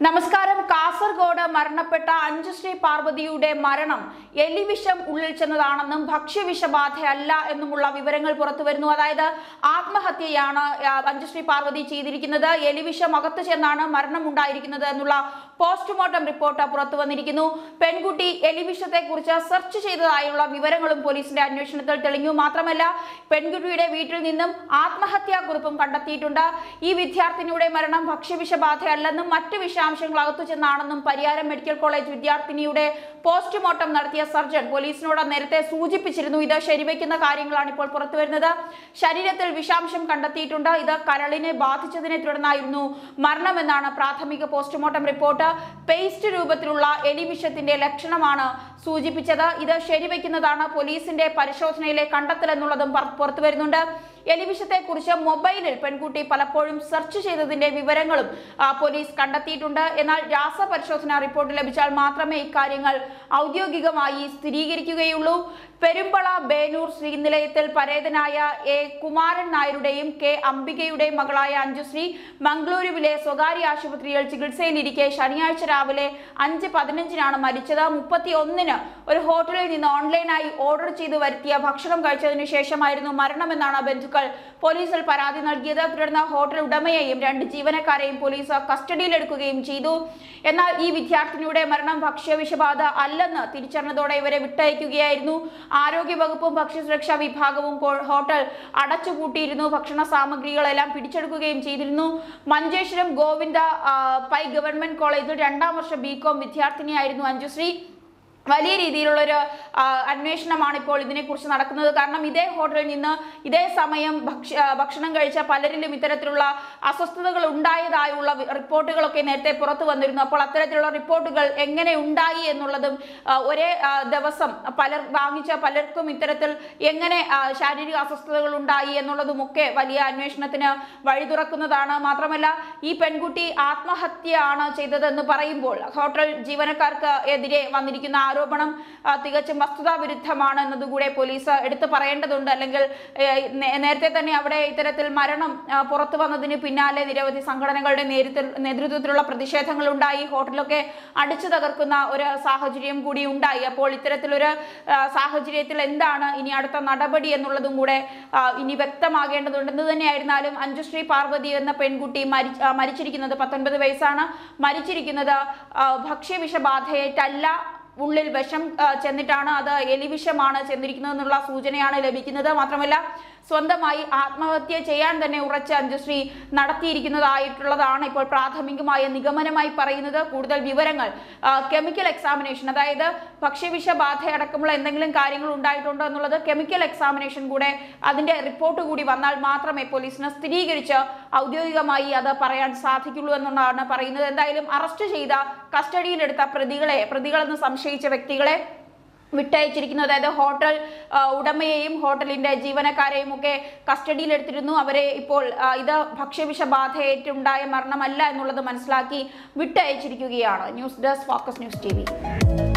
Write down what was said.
നമസ്കാരം കാസർഗോഡ് മരണപ്പെട്ട അഞ്ജുശ്രീ പാർവതിയുടെ മരണം എലിവിഷം ഉള്ളിൽ ചെന്നതാണെന്നും ഭക്ഷ്യവിഷബാധയല്ല എന്നുമുള്ള വിവരങ്ങൾ പുറത്തു വരുന്നു അതായത് ആത്മഹത്യയാണ് ആ, അഞ്ജുശ്രീ പാർവതി ചെയ്തിരിക്കുന്നത് എലിവിഷം അകത്ത് ചെന്നാണ് മരണം ഉണ്ടായിരിക്കുന്നത് എന്നുള്ള പോസ്റ്റ്മോർട്ടം റിപ്പോർട്ട് പുറത്തു വന്നിരിക്കുന്നു പെൺകുട്ടി എലിവിഷത്തെ കുറിച്ച് സെർച്ച് ചെയ്തതായുള്ള വിവരങ്ങളും പോലീസിന്റെ അന്വേഷണത്തിൽ തെളിഞ്ഞു മാത്രമല്ല പെൺകുട്ടിയുടെ വീട്ടിൽ നിന്നും ആത്മഹത്യാ കുറിപ്പും കണ്ടെത്തിയിട്ടുണ്ട് ഈ വിദ്യാർത്ഥിനിയുടെ മരണം ഭക്ഷ്യവിഷബാധയല്ലെന്നും മറ്റ് വിഷാംശങ്ങൾ അകത്തു ചെന്നാണെന്നും പരിയാരം മെഡിക്കൽ കോളേജ് വിദ്യാർത്ഥിനിയുടെ പോസ്റ്റ്മോർട്ടം നടത്തിയ സർജൻ പോലീസിനോട് നേരത്തെ സൂചിപ്പിച്ചിരുന്നു ഇത് ശരിവെക്കുന്ന കാര്യങ്ങളാണ് ഇപ്പോൾ പുറത്തു വരുന്നത് ശരീരത്തിൽ വിഷാംശം കണ്ടെത്തിയിട്ടുണ്ട് ഇത് കരളിനെ ബാധിച്ചതിനെ തുടർന്നായിരുന്നു മരണമെന്നാണ് പ്രാഥമിക പോസ്റ്റ്മോർട്ടം റിപ്പോർട്ട് പേസ്റ്റ് രൂപത്തിലുള്ള എലിവിഷത്തിന്റെ ലക്ഷണമാണ് സൂചിപ്പിച്ചത് ഇത് ശരിവെക്കുന്നതാണ് പോലീസിന്റെ പരിശോധനയിലെ കണ്ടെത്തൽ എന്നുള്ളതും പർ- പുറത്തു വരുന്നുണ്ട് എലിവിഷത്തെ കുറിച്ച് മൊബൈലിൽ പെൺകുട്ടി പലപ്പോഴും സെർച്ച് ചെയ്തതിന്റെ വിവരങ്ങളും ആ, പോലീസ് കണ്ടെത്തിയിട്ടുണ്ട് എന്നാൽ രാസപരിശോധന റിപ്പോർട്ട് ലഭിച്ചാൽ മാത്രമേ ഇക്കാര്യങ്ങൾ ഔദ്യോഗികമായി സ്ഥിരീകരിക്കുകയുള്ളൂ പെരുമ്പള ബേനൂർ ശ്രീനിലയത്തിൽ പരേതനായ എ കുമാരൻ നായരുടെയും കെ അംബികയുടെയും മകളായ അഞ്ജുശ്രീ മംഗളൂരുവിലെ സ്വകാര്യ ആശുപത്രിയിൽ ചികിത്സയിലിരിക്കെ ശനിയാഴ്ച രാവിലെ അഞ്ച് പതിനഞ്ചിനാണ് മരിച്ചത് മുപ്പത്തി ഒന്നിന് ഒരു ഹോട്ടലിൽ നിന്ന് ഓൺലൈനായി ഓർഡർ ചെയ്തു വരുത്തിയ ഭക്ഷണം കഴിച്ചതിനു ശേഷമായിരുന്നു മരണമെന്നാണ് ബന്ധുക്കൾ പോലീസിൽ പരാതി നൽകിയത് തുടർന്ന് ഹോട്ടൽ ഉടമയെയും രണ്ട് ജീവനക്കാരെയും പോലീസ് കസ്റ്റഡിയിലെടുക്കുകയും ചെയ്തു എന്നാൽ ഈ വിദ്യാർത്ഥിനിയുടെ മരണം ഭക്ഷ്യവിഷബാധ അല്ലെന്ന് തിരിച്ചറിഞ്ഞതോടെ ഇവരെ വിട്ടയക്കുകയായിരുന്നു ആരോഗ്യവകുപ്പും ഭക്ഷ്യസുരക്ഷാ വിഭാഗവും കോ- ഹോട്ടൽ അടച്ചുപൂട്ടിയിരുന്നു ഭക്ഷണ സാമഗ്രികളെല്ലാം പിടിച്ചെടുക്കുകയും ചെയ്തിരുന്നു മഞ്ചേശ്വരം ഗോവിന്ദ ആ, പൈ ഗവൺമെന്റ് കോളേജിൽ രണ്ടാം വർഷ ബികോം വിദ്യാർത്ഥിനിയായിരുന്നു അഞ്ജുശ്രീ വലിയ രീതിയിലുള്ളൊരു ആ, അന്വേഷണമാണ് ഇപ്പോൾ ഇതിനെക്കുറിച്ച് നടക്കുന്നത് കാരണം ഇതേ ഹോട്ടലിൽ നിന്ന് ഇതേ സമയം ഭക്ഷ്യ ആ, ഭക്ഷണം കഴിച്ച പലരിലും ഇത്തരത്തിലുള്ള അസ്വസ്ഥതകൾ ഉണ്ടായതായുള്ള വി- റിപ്പോർട്ടുകളൊക്കെ നേരത്തെ പുറത്തു വന്നിരുന്നു അപ്പോൾ അത്തരത്തിലുള്ള റിപ്പോർട്ടുകൾ എങ്ങനെ ഉണ്ടായി എന്നുള്ളതും ആ, ഒരേ ആ, ദിവസം പലർ വാങ്ങിച്ച പലർക്കും ഇത്തരത്തിൽ എങ്ങനെ ആ, ശാരീരിക അസ്വസ്ഥതകൾ ഉണ്ടായി എന്നുള്ളതുമൊക്കെ വലിയ അന്വേഷണത്തിന് വഴി തുറക്കുന്നതാണ് മാത്രമല്ല ഈ പെൺകുട്ടി ആത്മഹത്യയാണ് ചെയ്തതെന്ന് പറയുമ്പോൾ ഹോട്ടൽ ജീവനക്കാർക്ക് എതിരെ വന്നിരിക്കുന്ന ആരോപണം ആ, തികച്ചും വസ്തുതാ വിരുദ്ധമാണ് എന്നതുകൂടെ പോലീസ് എടുത്തു പറയേണ്ടതുണ്ട് അല്ലെങ്കിൽ ഏ, നേ- നേരത്തെ തന്നെ അവിടെ ഇത്തരത്തിൽ മരണം ആ, പുറത്തു വന്നതിന് പിന്നാലെ നിരവധി സംഘടനകളുടെ നേതൃത്വ നേതൃത്വത്തിലുള്ള പ്രതിഷേധങ്ങൾ ഉണ്ടായി ഹോട്ടലൊക്കെ അടിച്ചു തകർക്കുന്ന ഒരു സാഹചര്യം കൂടി ഉണ്ടായി അപ്പോൾ ഇത്തരത്തിലൊരു ആ, സാഹചര്യത്തിൽ എന്താണ് ഇനി അടുത്ത നടപടി എന്നുള്ളതും കൂടെ ആ, ഇനി വ്യക്തമാകേണ്ടതുണ്ട് എന്ത് തന്നെയായിരുന്നാലും അഞ്ജുശ്രീ പാർവതി എന്ന പെൺകുട്ടി മരി ആ, മരിച്ചിരിക്കുന്നത് പത്തൊൻപത് വയസ്സാണ് മരിച്ചിരിക്കുന്നത് ആ, ഭക്ഷ്യവിഷബാധയേറ്റല്ല ഉള്ളിൽ വിഷം ആ, ചെന്നിട്ടാണ് അത് എലിവിഷമാണ് ചെന്നിരിക്കുന്നത് എന്നുള്ള സൂചനയാണ് ലഭിക്കുന്നത് മാത്രമല്ല സ്വന്തമായി ആത്മഹത്യ ചെയ്യാൻ തന്നെ ഉറച്ച അഞ്ജുശ്രീ നടത്തിയിരിക്കുന്നതായിട്ടുള്ളതാണ് ഇപ്പോൾ പ്രാഥമികമായ നിഗമനമായി പറയുന്നത് കൂടുതൽ വിവരങ്ങൾ ആ, കെമിക്കൽ എക്സാമിനേഷൻ അതായത് ഭക്ഷ്യവിഷബാധ അടക്കമുള്ള എന്തെങ്കിലും കാര്യങ്ങൾ ഉണ്ടായിട്ടുണ്ടോ എന്നുള്ളത് കെമിക്കൽ എക്സാമിനേഷൻ കൂടെ അതിന്റെ റിപ്പോർട്ട് കൂടി വന്നാൽ മാത്രമേ പോലീസിന് സ്ഥിരീകരിച്ച് ഔദ്യോഗികമായി അത് പറയാൻ സാധിക്കുള്ളൂ എന്നാണ് പറയുന്നത് എന്തായാലും അറസ്റ്റ് ചെയ്ത കസ്റ്റഡിയിലെടുത്ത പ്രതികളെ പ്രതികളെന്ന് സംശയിച്ച വ്യക്തികളെ വിട്ടയച്ചിരിക്കുന്നു അതായത് ഹോട്ടൽ ആ, ഉടമയെയും ഹോട്ടലിന്റെ ജീവനക്കാരെയും ഒക്കെ കസ്റ്റഡിയിലെടുത്തിരുന്നു അവരെ ഇപ്പോൾ ആ, ഇത് ഭക്ഷ്യവിഷബാധയേറ്റുണ്ടായ മരണമല്ല എന്നുള്ളത് മനസ്സിലാക്കി വിട്ടയച്ചിരിക്കുകയാണ് news desk focus news T